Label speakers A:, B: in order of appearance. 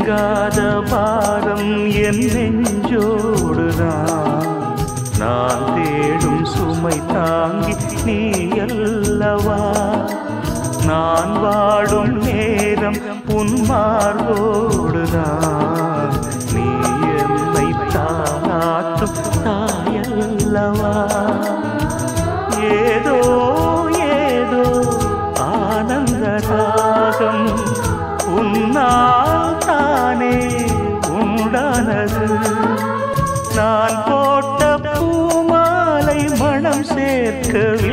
A: நீங்காத பாரம் என் நெஞ்சோடுதான் நான் தேடும் சுமை தாங்கி நீ அல்லவா நான் வாடும் நேரம் புன்மார்கோடுதான் நீ என்னை தாளாற்றும் தாயல்லவா ஏதோ ஏதோ ஆனந்த ராகம் உன்னால் தானே உண்டானது நான் போட்ட பூமாலை மனம் சேர்க்கவில்லை